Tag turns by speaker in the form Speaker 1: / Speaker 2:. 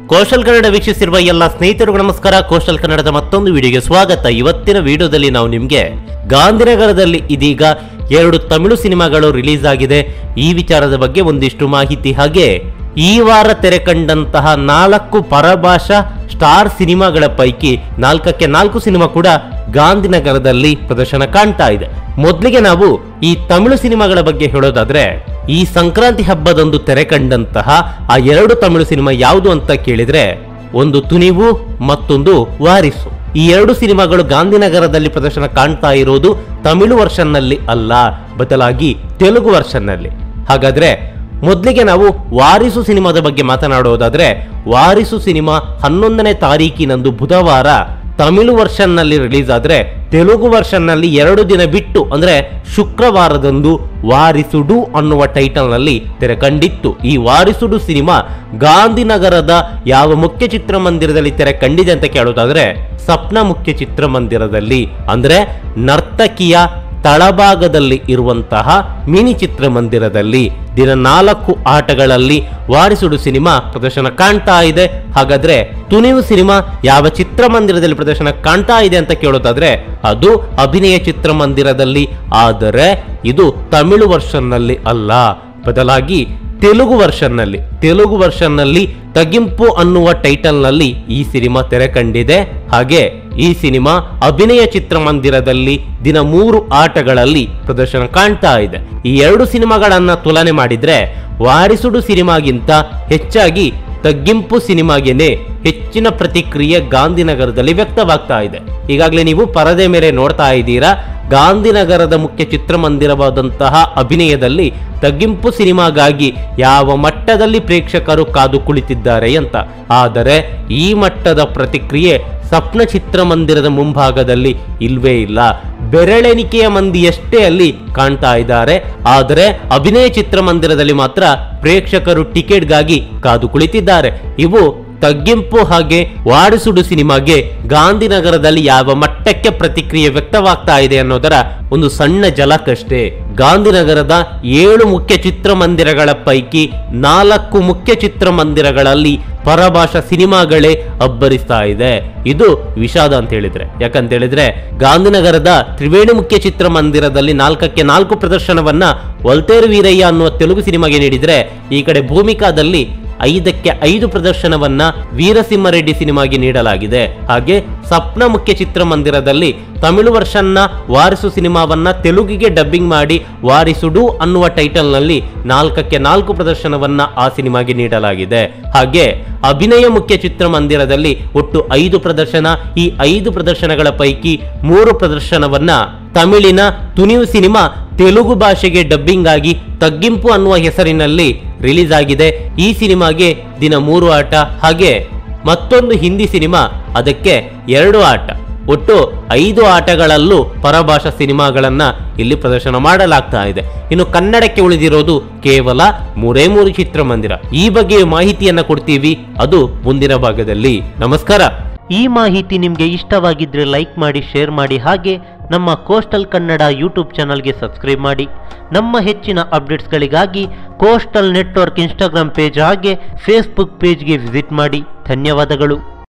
Speaker 1: ಕೋಶಲ್ ಕನ್ನಡ ವೀಕ್ಷಿಸಿರುವ ಎಲ್ಲ ಸ್ನೇಹಿತರಿಗೂ ನಮಸ್ಕಾರ ಕೋಶಲ್ ಕನ್ನಡದ ಮತ್ತೊಂದು ವಿಡಿಯೋಗೆ ಸ್ವಾಗತ ಇವತ್ತಿನ ವಿಡಿಯೋದಲ್ಲಿ ನಾವು ನಿಮಗೆ ಗಾಂಧಿನಗರದಲ್ಲಿ ಇದೀಗ ಎರಡು ತಮಿಳು ಸಿನಿಮಾಗಳು ರಿಲೀಸ್ ಆಗಿದೆ ಈ ವಿಚಾರದ ಬಗ್ಗೆ ಒಂದಿಷ್ಟು ಮಾಹಿತಿ ಹಾಗೆ ಈ ವಾರ ತೆರೆ ಕಂಡಂತಹ ನಾಲ್ಕು ಪರಭಾಷಾ ಸ್ಟಾರ್ ಸಿನಿಮಾಗಳ ಪೈಕಿ ನಾಲ್ಕಕ್ಕೆ ನಾಲ್ಕು ಸಿನಿಮಾ ಕೂಡ ಗಾಂಧಿನಗರದಲ್ಲಿ ಪ್ರದರ್ಶನ ಕಾಣ್ತಾ ಇದೆ ಮೊದಲಿಗೆ ನಾವು ಈ ತಮಿಳು ಸಿನಿಮಾಗಳ ಬಗ್ಗೆ ಹೇಳೋದಾದ್ರೆ ಈ ಸಂಕ್ರಾಂತಿ ಹಬ್ಬದಂದು ತೆರೆ ಕಂಡಂತಹ ಆ ಎರಡು ತಮಿಳು ಸಿನಿಮಾ ಯಾವುದು ಅಂತ ಕೇಳಿದ್ರೆ ಒಂದು ತುನಿವು ಮತ್ತೊಂದು ವಾರಿಸು ಈ ಎರಡು ಸಿನಿಮಾಗಳು ಗಾಂಧಿನಗರದಲ್ಲಿ ಪ್ರದರ್ಶನ ಕಾಣ್ತಾ ಇರೋದು ತಮಿಳು ವರ್ಷನ್ನಲ್ಲಿ ಅಲ್ಲ ಬದಲಾಗಿ ತೆಲುಗು ವರ್ಷನ್ನಲ್ಲಿ ಹಾಗಾದ್ರೆ ಮೊದಲಿಗೆ ನಾವು ವಾರಿಸು ಸಿನಿಮಾದ ಬಗ್ಗೆ ಮಾತನಾಡೋದಾದ್ರೆ ವಾರಿಸು ಸಿನಿಮಾ ಹನ್ನೊಂದನೇ ತಾರೀಕಿನಂದು ಬುಧವಾರ ತಮಿಳು ವರ್ಷನ್ನಲ್ಲಿ ರಿಲೀಸ್ ಆದ್ರೆ ತೆಲುಗು ವರ್ಷನ್ನಲ್ಲಿ ಎರಡು ದಿನ ಬಿಟ್ಟು ಅಂದ್ರೆ ಶುಕ್ರವಾರದಂದು ವಾರಿಸುಡು ಅನ್ನುವ ಟೈಟಲ್ನಲ್ಲಿ ತೆರೆ ಕಂಡಿತ್ತು ಈ ವಾರಿಸುಡು ಸಿನಿಮಾ ಗಾಂಧಿನಗರದ ಯಾವ ಮುಖ್ಯ ಚಿತ್ರಮಂದಿರದಲ್ಲಿ ತೆರೆ ಕಂಡಿದೆ ಅಂತ ಕೇಳೋದಾದ್ರೆ ಸಪ್ನ ಮುಖ್ಯ ಚಿತ್ರಮಂದಿರದಲ್ಲಿ ಅಂದ್ರೆ ನರ್ತಕಿಯ ತಳಭಾಗದಲ್ಲಿ ಇರುವಂತಹ ಮಿನಿ ಚಿತ್ರಮಂದಿರದಲ್ಲಿ ದಿನ ನಾಲ್ಕು ಆಟಗಳಲ್ಲಿ ವಾರಿಸುಡು ಸಿನಿಮಾ ಪ್ರದರ್ಶನ ಕಾಣ್ತಾ ಇದೆ ಹಾಗಾದ್ರೆ ತುನಿವು ಸಿನಿಮಾ ಯಾವ ಚಿತ್ರಮಂದಿರದಲ್ಲಿ ಪ್ರದರ್ಶನ ಕಾಣ್ತಾ ಇದೆ ಅಂತ ಕೇಳೋದಾದ್ರೆ ಅದು ಅಭಿನಯ ಚಿತ್ರಮಂದಿರದಲ್ಲಿ ಆದರೆ ಇದು ತಮಿಳು ವರ್ಷನ್ನಲ್ಲಿ ಅಲ್ಲ ಬದಲಾಗಿ ತೆಲುಗು ವರ್ಷನ್ನಲ್ಲಿ ತೆಲುಗು ವರ್ಷನ್ನಲ್ಲಿ ತಗಿಂಪು ಅನ್ನುವ ಟೈಟಲ್ನಲ್ಲಿ ಈ ಸಿನಿಮಾ ತೆರೆ ಕಂಡಿದೆ ಹಾಗೆ ಈ ಸಿನಿಮಾ ಅಭಿನಯ ಚಿತ್ರಮಂದಿರದಲ್ಲಿ ದಿನ ಮೂರು ಆಟಗಳಲ್ಲಿ ಪ್ರದರ್ಶನ ಕಾಣ್ತಾ ಇದೆ ಈ ಎರಡು ಸಿನಿಮಾಗಳನ್ನ ತುಲನೆ ಮಾಡಿದ್ರೆ ವಾರಿಸುಡು ಸಿನಿಮಾಗಿಂತ ಹೆಚ್ಚಾಗಿ ತಗ್ಗಿಂಪು ಸಿನಿಮಾಗೆನೆ ಹೆಚ್ಚಿನ ಪ್ರತಿಕ್ರಿಯೆ ಗಾಂಧಿನಗರದಲ್ಲಿ ವ್ಯಕ್ತವಾಗ್ತಾ ಇದೆ ಈಗಾಗಲೇ ನೀವು ಪರದೆ ಮೇಲೆ ನೋಡ್ತಾ ಇದ್ದೀರಾ ಗಾಂಧಿನಗರದ ಮುಖ್ಯ ಚಿತ್ರಮಂದಿರವಾದಂತಹ ಅಭಿನಯದಲ್ಲಿ ತಗ್ಗಿಂಪು ಸಿನಿಮಾಗಾಗಿ ಯಾವ ಮಟ್ಟದಲ್ಲಿ ಪ್ರೇಕ್ಷಕರು ಕಾದು ಕುಳಿತಿದ್ದಾರೆ ಅಂತ ಆದರೆ ಈ ಮಟ್ಟದ ಪ್ರತಿಕ್ರಿಯೆ ಸ್ವಪ್ನ ಚಿತ್ರಮಂದಿರದ ಮುಂಭಾಗದಲ್ಲಿ ಇಲ್ವೇ ಇಲ್ಲ ಬೆರಳೆಣಿಕೆಯ ಮಂದಿಯಷ್ಟೇ ಅಲ್ಲಿ ಕಾಣ್ತಾ ಇದ್ದಾರೆ ಆದರೆ ಅಭಿನಯ ಚಿತ್ರಮಂದಿರದಲ್ಲಿ ಮಾತ್ರ ಪ್ರೇಕ್ಷಕರು ಟಿಕೆಟ್ಗಾಗಿ ಕಾದು ಕುಳಿತಿದ್ದಾರೆ ಇವು ತಗ್ಗಿಂಪು ಹಾಗೆ ವಾಡಿಸುಡು ಸಿನಿಮಾಗೆ ಗಾಂಧಿನಗರದಲ್ಲಿ ಯಾವ ಮಟ್ಟಕ್ಕೆ ಪ್ರತಿಕ್ರಿಯೆ ವ್ಯಕ್ತವಾಗ್ತಾ ಇದೆ ಅನ್ನೋದರ ಒಂದು ಸಣ್ಣ ಜಲಕಷ್ಟೇ ಗಾಂಧಿನಗರದ ಏಳು ಮುಖ್ಯ ಚಿತ್ರಮಂದಿರಗಳ ಪೈಕಿ ನಾಲ್ಕು ಮುಖ್ಯ ಚಿತ್ರಮಂದಿರಗಳಲ್ಲಿ ಪರಭಾಷಾ ಸಿನಿಮಾಗಳೇ ಅಬ್ಬರಿಸ್ತಾ ಇದೆ ಇದು ವಿಷಾದ ಅಂತ ಹೇಳಿದ್ರೆ ಯಾಕಂತ ಹೇಳಿದ್ರೆ ಗಾಂಧಿನಗರದ ತ್ರಿವೇಣಿ ಮುಖ್ಯ ಚಿತ್ರಮಂದಿರದಲ್ಲಿ ನಾಲ್ಕಕ್ಕೆ ನಾಲ್ಕು ಪ್ರದರ್ಶನವನ್ನ ವಲ್ತೇರು ವೀರಯ್ಯ ಅನ್ನುವ ತೆಲುಗು ಸಿನಿಮಾಗೆ ನೀಡಿದ್ರೆ ಈ ಕಡೆ ಭೂಮಿಕಾದಲ್ಲಿ ಐದಕ್ಕೆ ಐದು ಪ್ರದರ್ಶನವನ್ನ ವೀರಸಿಂಹರೆಡ್ಡಿ ಸಿನಿಮಾಗೆ ನೀಡಲಾಗಿದೆ ಹಾಗೆ ಸಪ್ನ ಮುಖ್ಯ ಚಿತ್ರಮಂದಿರದಲ್ಲಿ ತಮಿಳು ವರ್ಷನ್ನ ವಾರಿಸು ಸಿನಿಮಾವನ್ನ ತೆಲುಗಿಗೆ ಡಬ್ಬಿಂಗ್ ಮಾಡಿ ವಾರಿಸುಡು ಅನ್ನುವ ಟೈಟಲ್ನಲ್ಲಿ ನಾಲ್ಕಕ್ಕೆ ನಾಲ್ಕು ಪ್ರದರ್ಶನವನ್ನ ಆ ಸಿನಿಮಾಗೆ ನೀಡಲಾಗಿದೆ ಹಾಗೆ ಅಭಿನಯ ಮುಖ್ಯ ಚಿತ್ರಮಂದಿರದಲ್ಲಿ ಒಟ್ಟು ಐದು ಪ್ರದರ್ಶನ ಈ ಐದು ಪ್ರದರ್ಶನಗಳ ಪೈಕಿ ಮೂರು ಪ್ರದರ್ಶನವನ್ನ ತಮಿಳಿನ ತುನಿವು ಸಿನಿಮಾ ತೆಲುಗು ಭಾಷೆಗೆ ಡಬ್ಬಿಂಗ್ ಆಗಿ ತಗ್ಗಿಂಪು ಅನ್ನುವ ಹೆಸರಿನಲ್ಲಿ ರಿಲೀಸ್ ಆಗಿದೆ ಈ ಸಿನಿಮಾಗೆ ದಿನ ಮೂರು ಆಟ ಹಾಗೆ ಮತ್ತೊಂದು ಹಿಂದಿ ಸಿನಿಮಾ ಅದಕ್ಕೆ ಎರಡು ಆಟ ಒಟ್ಟು ಐದು ಆಟಗಳಲ್ಲೂ ಪರಭಾಷಾ ಸಿನಿಮಾಗಳನ್ನ ಇಲ್ಲಿ ಪ್ರದರ್ಶನ ಮಾಡಲಾಗ್ತಾ ಇದೆ ಇನ್ನು ಕನ್ನಡಕ್ಕೆ ಉಳಿದಿರೋದು ಕೇವಲ ಮೂರೇ ಮೂರು ಚಿತ್ರಮಂದಿರ ಈ ಬಗ್ಗೆ ಮಾಹಿತಿಯನ್ನ ಕೊಡ್ತೀವಿ ಅದು ಮುಂದಿನ ಭಾಗದಲ್ಲಿ ನಮಸ್ಕಾರ ಈ ಮಾಹಿತಿ ನಿಮಗೆ ಇಷ್ಟವಾಗಿದ್ರೆ ಲೈಕ್ ಮಾಡಿ ಶೇರ್ ಮಾಡಿ ಹಾಗೆ ನಮ್ಮ ಕೋಸ್ಟಲ್ ಕನ್ನಡ ಯೂಟ್ಯೂಬ್ ಚಾನಲ್ಗೆ ಸಬ್ಸ್ಕ್ರೈಬ್ ಮಾಡಿ ನಮ್ಮ ಹೆಚ್ಚಿನ ಅಪ್ಡೇಟ್ಸ್ಗಳಿಗಾಗಿ ಕೋಸ್ಟಲ್ ನೆಟ್ವರ್ಕ್ ಇನ್ಸ್ಟಾಗ್ರಾಮ್ ಪೇಜ್ ಹಾಗೆ ಫೇಸ್ಬುಕ್ ಪೇಜ್ಗೆ ವಿಸಿಟ್ ಮಾಡಿ ಧನ್ಯವಾದಗಳು